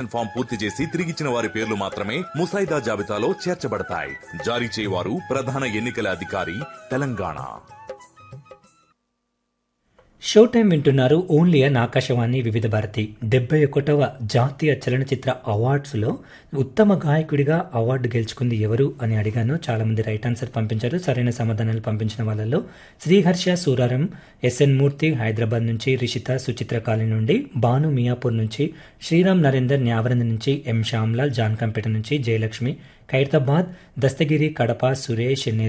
declaration form పూర్తి చేసి తిరిగిచ్చిన వారి పేర్లు మాత్రమే ముసాయిదా జాబితాలో చేర్చబడతాయి జారీ చేయవారు ప్రధాన ఎన్నికల అధికారి తెలంగాణ షో టైం వింటున్నారు ఓన్లీ అన్ ఆకాశవాణి వివిధ భారతి డెబ్బై ఒకటవ జాతీయ చలనచిత్ర అవార్డ్స్లో ఉత్తమ గాయకుడిగా అవార్డు గెలుచుకుంది ఎవరు అని అడిగాను చాలామంది రైట్ ఆన్సర్ పంపించారు సరైన సమాధానాలు పంపించిన వాళ్ళలో శ్రీహర్ష సూరారం ఎస్ఎన్ మూర్తి హైదరాబాద్ నుంచి రిషిత సుచిత్ర కాలనీ నుండి భాను మియాపూర్ నుంచి శ్రీరామ్ నరేందర్ న్యావరంద్ నుంచి ఎం శ్యామ్లాల్ జాన్కంపేట నుంచి జయలక్ష్మి ఖైరతాబాద్ దస్తగిరి కడప సురేష్